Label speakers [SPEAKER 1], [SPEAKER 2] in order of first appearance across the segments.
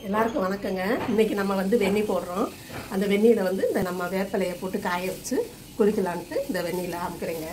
[SPEAKER 1] எல்லாருக்கும் வணக்கங்க இன்னைக்கு நம்ம வந்து வெந்நி போடுறோம் அந்த வெந்நியில் வந்து இந்த நம்ம வேப்பிலையை போட்டு காய வச்சு குளிக்கலான்ட்டு இந்த வெந்நியில் அமுக்குறேங்க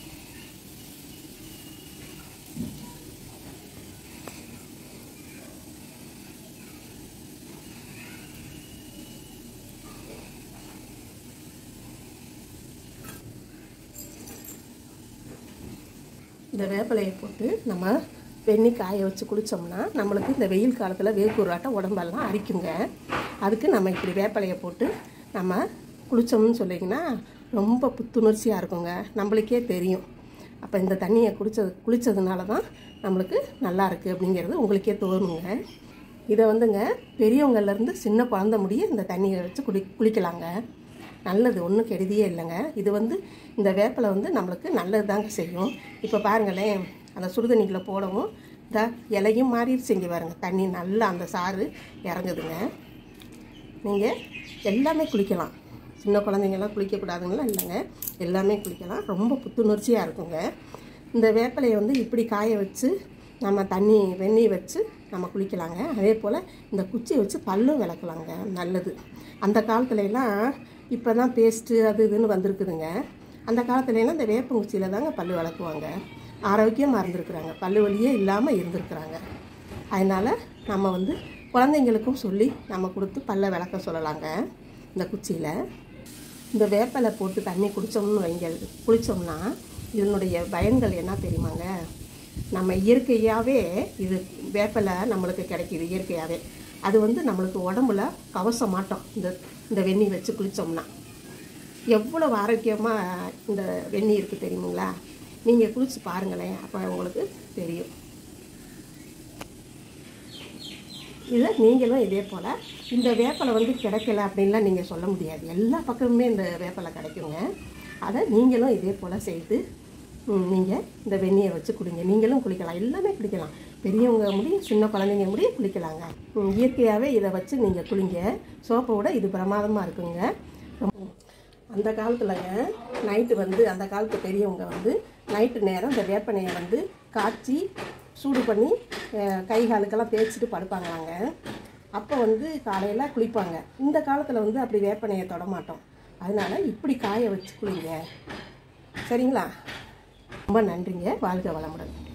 [SPEAKER 1] இந்த வேப்பிலையை போட்டு நம்ம வெந்நி காய வச்சு குளித்தோம்னா நம்மளுக்கு இந்த வெயில் காலத்தில் வேக்கூறாட்டம் உடம்பெல்லாம் அரிக்குங்க அதுக்கு நம்ம இப்படி வேப்பிலையை போட்டு நம்ம குளித்தோம்னு சொல்லிங்கன்னா ரொம்ப புத்துணர்ச்சியாக இருக்குங்க நம்மளுக்கே தெரியும் அப்போ இந்த தண்ணியை குடித்தது குளித்ததுனால தான் நம்மளுக்கு நல்லா இருக்குது அப்படிங்கிறது உங்களுக்கே தோணுங்க இதை வந்துங்க பெரியவங்கள்லேருந்து சின்ன குழந்த முடிய இந்த தண்ணியை வச்சு குளி குளிக்கலாங்க நல்லது ஒன்றும் கெடுதியே இல்லைங்க இது வந்து இந்த வேப்பிலை வந்து நம்மளுக்கு நல்லது தாங்க செய்யும் இப்போ பாருங்களேன் அந்த சுடுதண்ணிக்குள்ளே போடவும் இந்த இலையும் மாறிடுச்சு இங்கே பாருங்க தண்ணி நல்லா அந்த சாறு இறங்குதுங்க நீங்கள் எல்லாமே குளிக்கலாம் சின்ன குழந்தைங்கலாம் குளிக்கக்கூடாதுங்களா இல்லைங்க எல்லாமே குளிக்கலாம் ரொம்ப புத்துணர்ச்சியாக இருக்குங்க இந்த வேப்பிலையை வந்து இப்படி காய வச்சு நம்ம தண்ணி வெந்நீர் வச்சு நம்ம குளிக்கலாங்க அதே போல் இந்த குச்சியை வச்சு பல்லும் விளக்கலாங்க நல்லது அந்த காலத்துலலாம் இப்போ தான் பேஸ்ட்டு அது இதுன்னு வந்திருக்குதுங்க அந்த காலத்துலலாம் இந்த வேப்பங்குச்சியில் தாங்க பல்லு விளக்குவாங்க ஆரோக்கியமாக இருந்திருக்கிறாங்க பல்லு வலியே இல்லாமல் இருந்திருக்கிறாங்க அதனால் நம்ம வந்து குழந்தைங்களுக்கும் சொல்லி நம்ம கொடுத்து பல்ல விளக்க சொல்லலாங்க இந்த குச்சியில் இந்த வேப்பிலை போட்டு தண்ணி குடித்தோம்னு வைங்க குளித்தோம்னா இதனுடைய பயன்கள் என்ன தெரியுமாங்க நம்ம இயற்கையாகவே இது வேப்பிலை நம்மளுக்கு கிடைக்கிது இயற்கையாகவே அது வந்து நம்மளுக்கு உடம்புல கவச மாட்டோம் இந்த இந்த வெந்நீர் வச்சு குளித்தோம்னா எவ்வளோ ஆரோக்கியமாக இந்த வெந்நீர் இருக்குது தெரியுங்களா நீங்கள் குளிச்சு பாருங்களேன் அப்போ உங்களுக்கு தெரியும் இதை நீங்களும் இதே போல் இந்த வேப்பலை வந்து கிடைக்கல அப்படின்லாம் நீங்கள் சொல்ல முடியாது எல்லா பக்கமுமே இந்த வேப்பலை கிடைக்குங்க அதை நீங்களும் இதே போல் செய்து நீங்கள் இந்த வெந்நியை வச்சு குடிங்க நீங்களும் குளிக்கலாம் எல்லாமே குளிக்கலாம் பெரியவங்க முடியும் சின்ன குழந்தைங்க முடியும் குளிக்கலாங்க ம், இயற்கையாகவே இதை வச்சு நீங்கள் குளிங்க சோப்பை விட இது பிரமாதமாக இருக்குங்க ரொம்ப- அந்த காலத்துலங்க நைட்டு வந்து அந்த காலத்து பெரியவங்க வந்து நைட்டு நேரம் இந்த வேப்பனையை வந்து காய்ச்சி சூடு பண்ணி அஹ், கை காலுக்கெல்லாம் தேய்ச்சிட்டு படுப்பாங்களாங்க அப்போ வந்து காலையில் குளிப்பாங்க இந்த காலத்தில் வந்து அப்படி வேப்பனையை தொட மாட்டோம் அதனால இப்படி காய வச்சு குளிங்க சரிங்களா ரொம்ப நன்றிங்க வாழ்க வளமுடன்